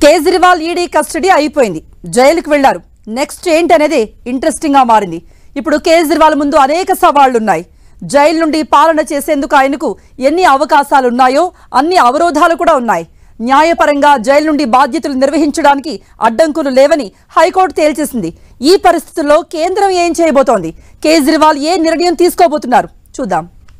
Kejriwal ED custody అయిపోయింది జైలుకు వెళ్లారు నెక్స్ట్ ఏంటి అనేది ఇంట్రెస్టింగ్ గా మారింది ఇప్పుడు కేజ్రీవాల్ ముందు అనేక సవాళ్లున్నాయి జైలు నుండి పాలన చేసేందుకు ఆయనకు ఎన్ని అవకాశాలు ఉన్నాయో అన్ని అవరోధాలు కూడా ఉన్నాయి న్యాయపరంగా జైలు నుండి బాధ్యతలు నిర్వహించడానికి అడ్డంకులు లేవని హైకోర్టు తేల్చేసింది ఈ పరిస్థితుల్లో కేంద్రం ఏం చేయబోతోంది కేజ్రీవాల్ ఏ నిర్ణయం తీసుకోబోతున్నారు చూద్దాం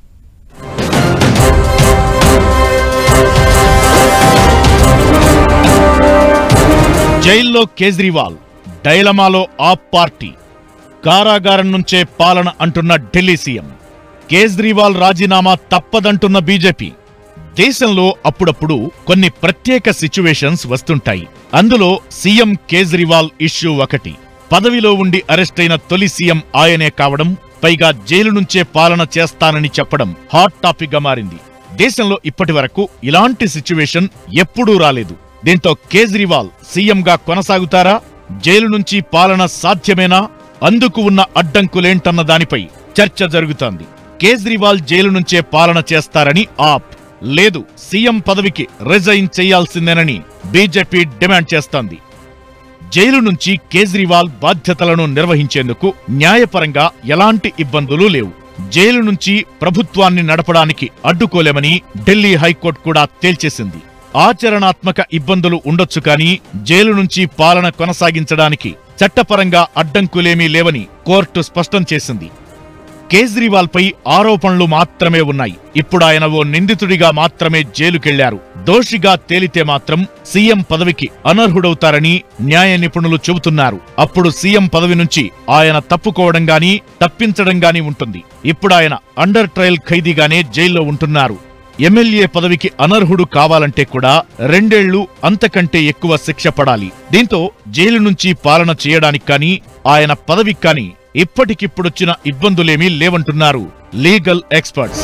జైల్లో కేజ్రీవాల్ డైలమాలో ఆప్ పార్టీ కారాగారం నుంచే పాలన అంటున్న ఢిల్లీ సీఎం కేజ్రీవాల్ రాజీనామా తప్పదంటున్న బీజేపీ దేశంలో అప్పుడప్పుడు కొన్ని ప్రత్యేక సిచ్యువేషన్స్ వస్తుంటాయి అందులో సీఎం కేజ్రీవాల్ ఇష్యూ ఒకటి పదవిలో ఉండి అరెస్ట్ అయిన తొలి సీఎం ఆయనే కావడం పైగా జైలు నుంచే పాలన చేస్తానని చెప్పడం హాట్ టాపిక్ గా మారింది దేశంలో ఇప్పటి వరకు ఇలాంటి సిచ్యువేషన్ ఎప్పుడూ రాలేదు దీంతో కేజ్రీవాల్ సీఎంగా కొనసాగుతారా జైలు నుంచి పాలన సాధ్యమేనా అందుకు ఉన్న అడ్డంకులేంటన్న దానిపై చర్చ జరుగుతోంది కేజ్రీవాల్ జైలు నుంచే పాలన చేస్తారని ఆప్ లేదు సీఎం పదవికి రిజైన్ చేయాల్సిందేనని బీజేపీ డిమాండ్ చేస్తోంది జైలు నుంచి కేజ్రీవాల్ బాధ్యతలను నిర్వహించేందుకు న్యాయపరంగా ఎలాంటి ఇబ్బందులు లేవు జైలు నుంచి ప్రభుత్వాన్ని నడపడానికి అడ్డుకోలేమని ఢిల్లీ హైకోర్టు కూడా తేల్చేసింది ఆచరణాత్మక ఇబ్బందులు ఉండొచ్చు కానీ జైలు నుంచి పాలన కొనసాగించడానికి చట్టపరంగా అడ్డంకులేమీ లేవని కోర్టు స్పష్టం చేసింది కేజ్రీవాల్ పై ఆరోపణలు మాత్రమే ఉన్నాయి ఇప్పుడు ఆయన ఓ నిందితుడిగా మాత్రమే జైలుకెళ్లారు దోషిగా తేలితే మాత్రం సీఎం పదవికి అనర్హుడవుతారని న్యాయ నిపుణులు చెబుతున్నారు అప్పుడు సీఎం పదవి నుంచి ఆయన తప్పుకోవడం గాని తప్పించడం గాని ఉంటుంది ఇప్పుడు ఆయన అండర్ ట్రయల్ ఖైదీగానే జైల్లో ఉంటున్నారు ఎమ్మెల్యే పదవికి అనర్హుడు కావాలంటే కూడా రెండేళ్లు అంతకంటే ఎక్కువ శిక్ష పడాలి దీంతో జైలు నుంచి పాలన చేయడానికి కానీ ఆయన పదవికి కానీ ఇప్పటికిప్పుడొచ్చిన ఇబ్బందులేమీ లేవంటున్నారు లీగల్ ఎక్స్పర్ట్స్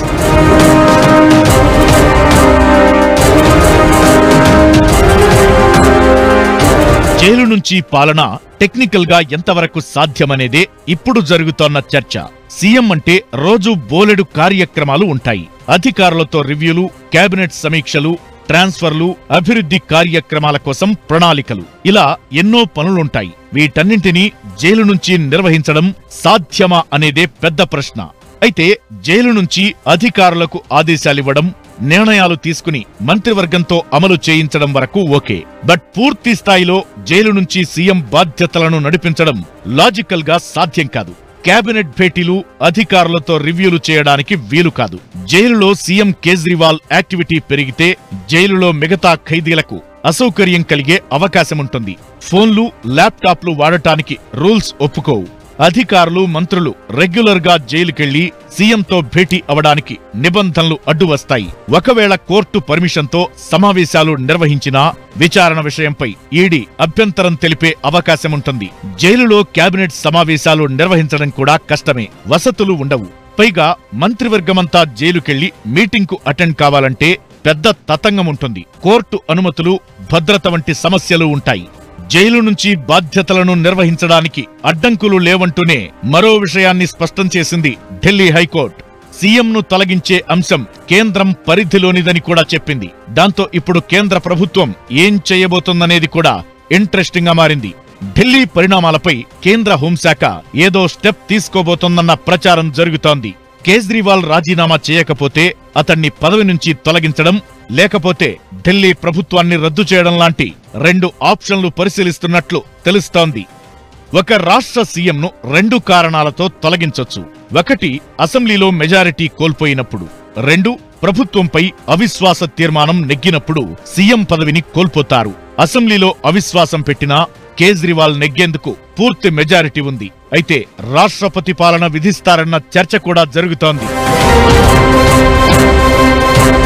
జైలు నుంచి పాలన టెక్నికల్ గా ఎంతవరకు సాధ్యమనేదే ఇప్పుడు జరుగుతోన్న చర్చ సీఎం అంటే రోజు బోలెడు కార్యక్రమాలు ఉంటాయి అధికారులతో రివ్యూలు కేబినెట్ సమీక్షలు ట్రాన్స్ఫర్లు అభివృద్ధి కార్యక్రమాల కోసం ప్రణాళికలు ఇలా ఎన్నో పనులుంటాయి వీటన్నింటినీ జైలు నుంచి నిర్వహించడం సాధ్యమా అనేదే పెద్ద ప్రశ్న అయితే జైలు నుంచి అధికారులకు ఆదేశాలివ్వడం నిర్ణయాలు తీసుకుని మంత్రివర్గంతో అమలు చేయించడం వరకు ఓకే బట్ పూర్తి స్థాయిలో జైలు నుంచి సీఎం బాధ్యతలను నడిపించడం లాజికల్ గా సాధ్యం కాదు కేబినెట్ భేటీలు అధికారులతో రివ్యూలు చేయడానికి వీలు కాదు జైలులో సీఎం కేజ్రీవాల్ యాక్టివిటీ పెరిగితే జైలులో మిగతా ఖైదీలకు అసౌకర్యం కలిగే అవకాశముంటుంది ఫోన్లు ల్యాప్టాప్లు వాడటానికి రూల్స్ ఒప్పుకోవు అధికారులు మంత్రులు రెగ్యులర్ గా జైలుకెళ్లి సీఎంతో భేటీ అవడానికి నిబంధనలు అడ్డు వస్తాయి ఒకవేళ కోర్టు పర్మిషన్తో సమావేశాలు నిర్వహించినా విచారణ విషయంపై ఈడీ అభ్యంతరం తెలిపే అవకాశముంటుంది జైలులో కేబినెట్ సమావేశాలు నిర్వహించడం కూడా కష్టమే వసతులు ఉండవు పైగా మంత్రివర్గమంతా జైలుకెళ్లి మీటింగ్కు అటెండ్ కావాలంటే పెద్ద తతంగం ఉంటుంది కోర్టు అనుమతులు భద్రత వంటి సమస్యలు ఉంటాయి జైలు నుంచి బాధ్యతలను నిర్వహించడానికి అడ్డంకులు లేవంటూనే మరో విషయాన్ని స్పష్టం చేసింది ఢిల్లీ హైకోర్టు సీఎంను తొలగించే అంశం కేంద్రం పరిధిలోనిదని కూడా చెప్పింది దాంతో ఇప్పుడు కేంద్ర ప్రభుత్వం ఏం చేయబోతుందనేది కూడా ఇంట్రెస్టింగ్ గా మారింది ఢిల్లీ పరిణామాలపై కేంద్ర హోంశాఖ ఏదో స్టెప్ తీసుకోబోతోందన్న ప్రచారం జరుగుతోంది కేజ్రీవాల్ రాజీనామా చేయకపోతే అతన్ని పదవి నుంచి తొలగించడం లేకపోతే ఢిల్లీ ప్రభుత్వాన్ని రద్దు చేయడం లాంటి రెండు ఆప్షన్లు పరిశీలిస్తున్నట్లు తెలుస్తోంది ఒక రాష్ట్ర సీఎంను రెండు కారణాలతో తొలగించొచ్చు ఒకటి అసెంబ్లీలో మెజారిటీ కోల్పోయినప్పుడు రెండు ప్రభుత్వంపై అవిశ్వాస తీర్మానం నెగ్గినప్పుడు సీఎం పదవిని కోల్పోతారు అసెంబ్లీలో అవిశ్వాసం పెట్టినా కేజ్రీవాల్ నెగ్గేందుకు పూర్తి మెజారిటీ ఉంది అయితే రాష్ట్రపతి పాలన విధిస్తారన్న చర్చ కూడా జరుగుతోంది